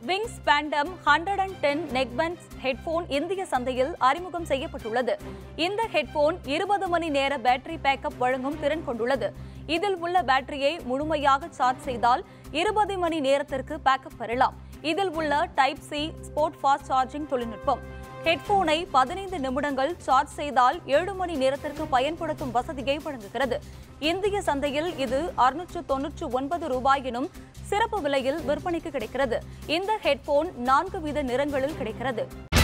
wings phantom hundred and ten neckbands headphone இந்திய சந்தையில் அறிமுகம் செய்யப்பட்டுள்ளது இந்த ஹெட்போன் இருபது மணி நேர பேட்டரி பேக்கப் வழங்கும் திறன் கொண்டுள்ளது இதில் உள்ள பேட்டரியை முழுமையாக சார்ஜ் செய்தால் இருபது மணி நேரத்திற்கு பேக்கப் பெறலாம் இதில் உள்ள type C support fast charging தொழில்நுட்பம் ஹெட்போனை பதினைந்து நிமிடங்கள் சார்ஜ் செய்தால் ஏழு மணி நேரத்திற்கு பயன்படுத்தும் வசதியை வழங்குகிறது இந்திய சந்தையில் இது அறுநூற்று தொன்னூற்று ஒன்பது ரூபாய் எனும் சிறப்பு விலையில் விற்பனைக்கு கிடைக்கிறது இந்த ஹெட்போன் நான்கு வித நிறங்களில் கிடைக்கிறது